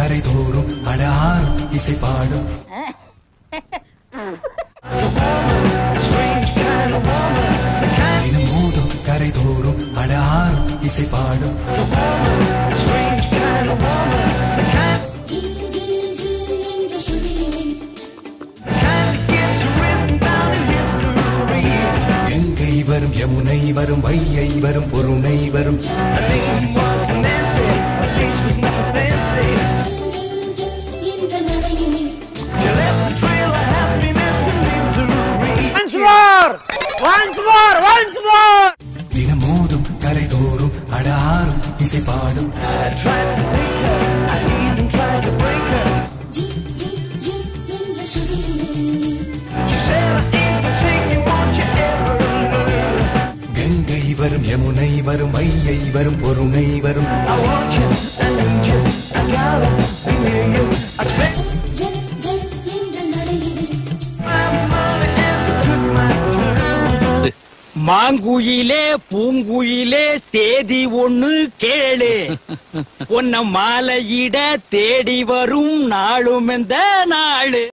கரை தோறும் அடாரும் இசை பாடும் தினம் மோதும் கரை தோறும் அடாரும் இசை பாடும் கங்கை வரும் யமுனை வரும் வையை வரும் பொருணை வரும் Once more! Once more! Once more! தினம் மோதும் கரை தோறும் அடாரும் இசை பாடும் கங்கை வரும் யமுனை வரும் வையை வரும் பொருணை வரும் மாங்குயிலே பூங்குயிலே தேதி ஒண்ணு கேளு உன்ன மாலையிட தேடி வரும் நாளும் இந்த நாளு